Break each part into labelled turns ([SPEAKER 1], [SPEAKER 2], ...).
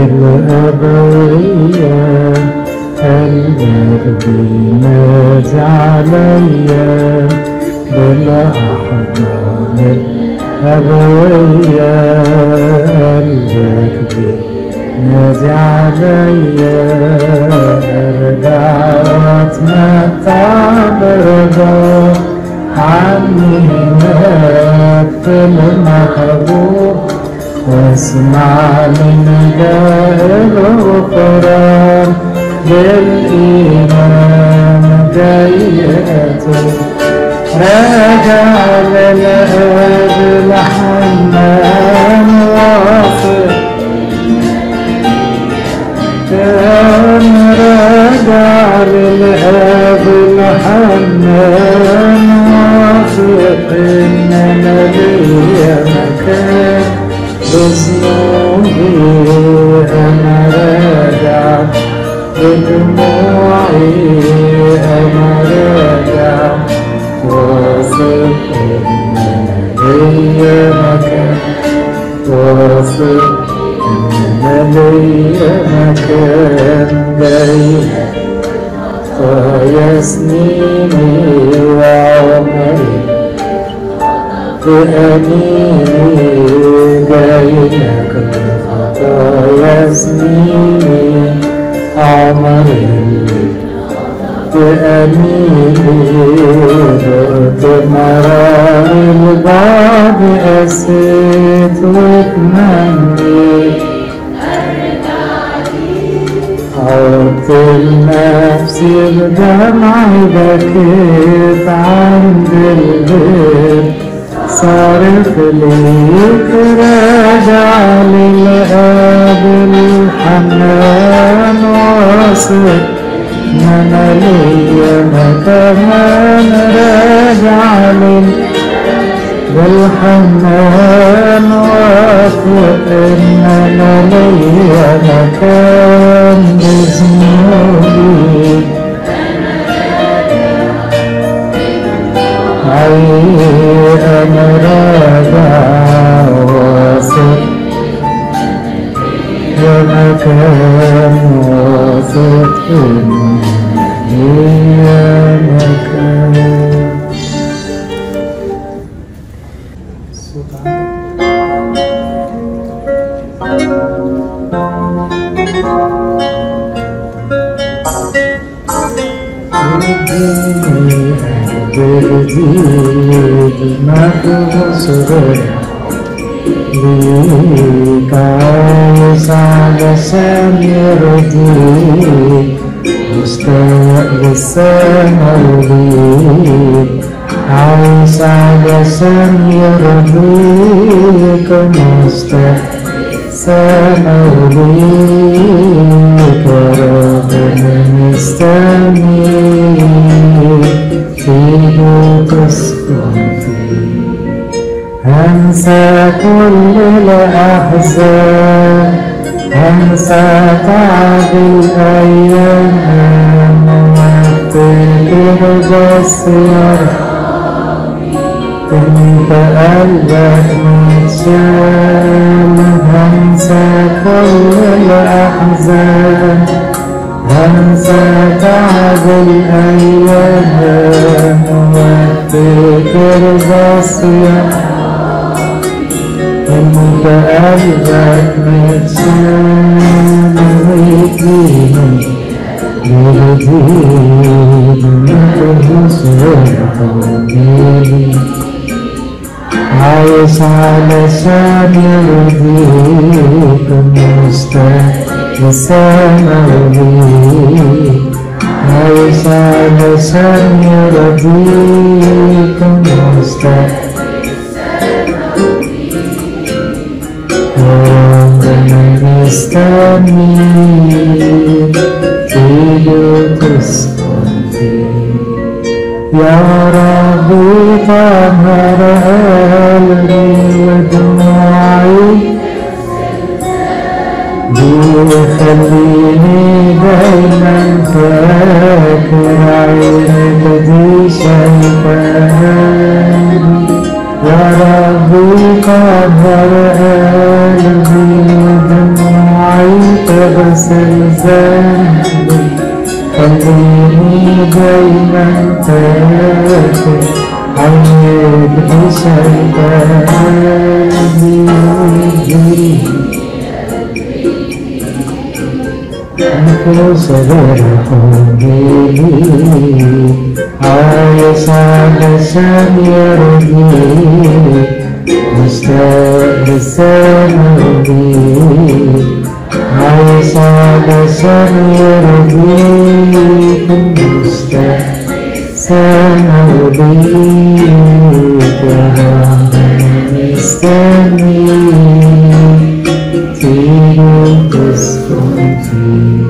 [SPEAKER 1] الأبوية قلبك بينادي عليا بالأحضان الأبوية قلبك بينادي عليا ارجع واتمتع برضا عني هناك في المحبوب واسمع من جاء الغفران بالإيمان جيئته راجع للأب الحنان واثق كان راجع للأب الحنان واثق إن أنا ليا مكان بذنوبي أنا راجع بدموعي أنا راجع واثق إن أنا ليا مكان واثق إن أنا ليا مكان جاي طايا سنيني وعمري بأنيني جاي لك بخطايا سنيني عمري بأنيني دقت مرار البعد قسيت واتمنيت عدت لنفسي بدمعي بكيت عند البيت صارت ليك راجع للأب الحنان واثق إن أنا ليا أنا كمان راجع لل بالحنان واثق إن أنا ليا مكان بذنوبي أي أنا راجع واثق يا مكان واثق إن ليا مكان الصوت عالي. جديد مقصود ليك عايز علشان يرضيك مشتاق للسما وليك عايز علشان يرضيك مشتاق سما وليك ربنا مستنيك فيه تسكن فيه هنسى كل الأحزان هنسى تعب الأيام وافتكر بس يا رب انت قلبك متشال هنسى كل الأحزان هنسى تعب الأيام وافتكر بس يا انت قلبك متشال ويديني يهديني عايش علشان يرضيك مستحيل سماويك عايش علشان يرضيك مستحيل ربنا مستنيك تيجي وتسكن فيه يا ربي طهر قلبي ودموعي بيخليني دايما فاكر عينك دي شايفاني يا ربي طهر قلبي ودموعي دموعي بزلزال خليني دايما فاكر عيد شيطاني ويجي أنت صغير حبيبي عايش علشان يرضيك مشتاق لساني عايش علشان يرضيك مشتاق سنة ليك يا رب مستني تيجي تسكن فيه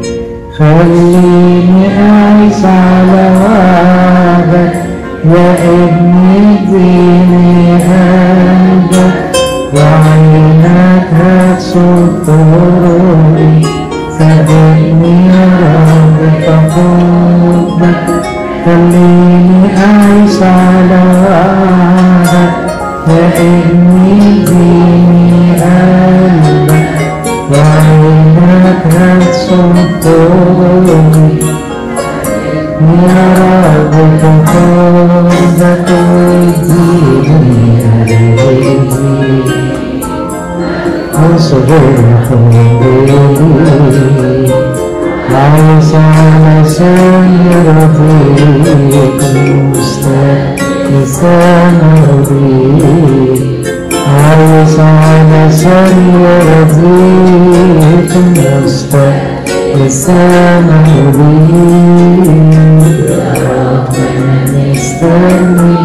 [SPEAKER 1] خليني أعيش على وعدك يا ابني اديني قلبك وعينك هتشوف طرقي سابقني يا رب تقودك خليني أعيش على وعدك يا ابني اديني قلبك وعينك هتشوف طرقي يا رب تقودك ويديني قلبي أصبر حبيبي عايش علشان يرضيك مستحسن أرضيك عايش علشان يرضيك مستحسن أرضيك يا رب أنا مستني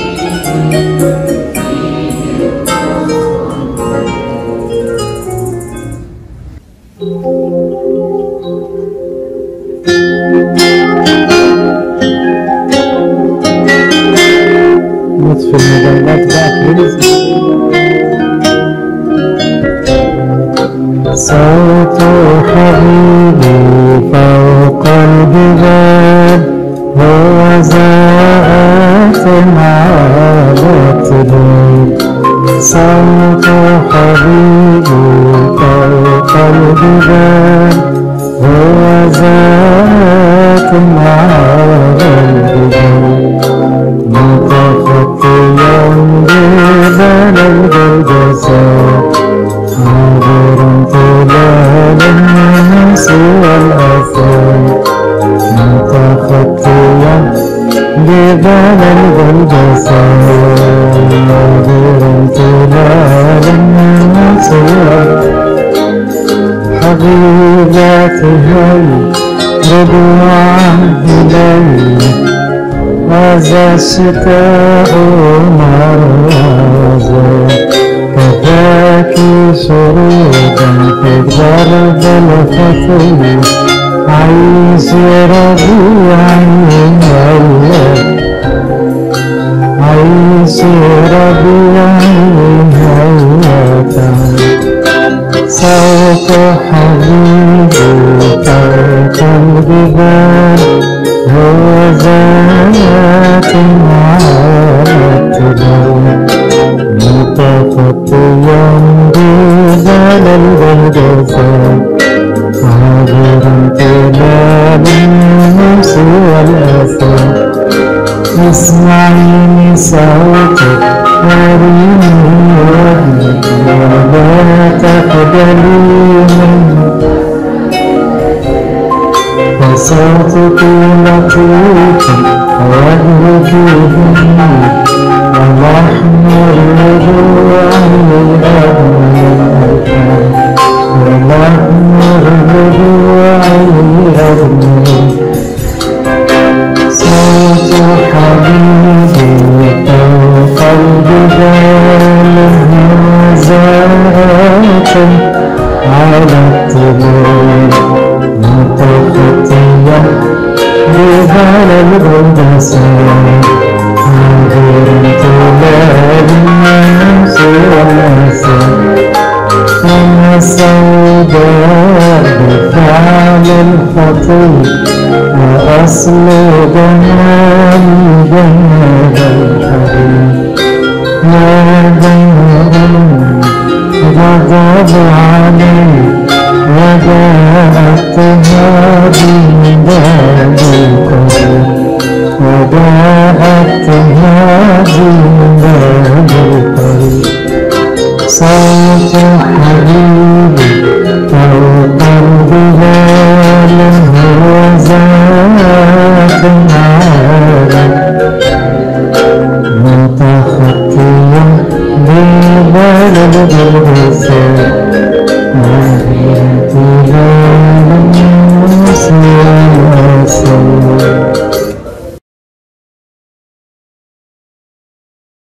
[SPEAKER 1] نطفي الموبايلات بقى بليز صوت حبيبي فوق الجبال هو زاءت على الطبيب صوت حبيبي فوق الجبال هو زاءت على الجبال متخطيا جبال الجلجسات عابرا طلال الناس والآثار متخطيا جبال الجلجسات عابرا طلال الناس حبيبتي هل رضوعا إلي هذا الشتاء مرازا كفاك شروطا في الدرب الخفي عيش ربيعي هيا عيش ربيعي هيا صوت حبيبي فوق الجبال هو ذات على التبال متخطيا جبال الجلجسات عابرا تلال النفس والآثار اسمعيني صوتك وريني وجهك ولا تخجلي منه فصوتك لطيف وجهك جميل ولحن الرجوع أجمل ولحن الرجوع أجمل صوت حبيبي فوق الجبال هزات على الطبول متخطيا جبال الغندسات عابر طلال الناس والأسد أنا سوداء بفعل الخطيب وأصل جمال جمال الحبيب يا جمال غضب عليك وجاءت هذه بابي قريب وجاءت هذه بابي قريب صوت حبيبي فوق الجبال هو ذات العالم متخطيا ببلد الإنسان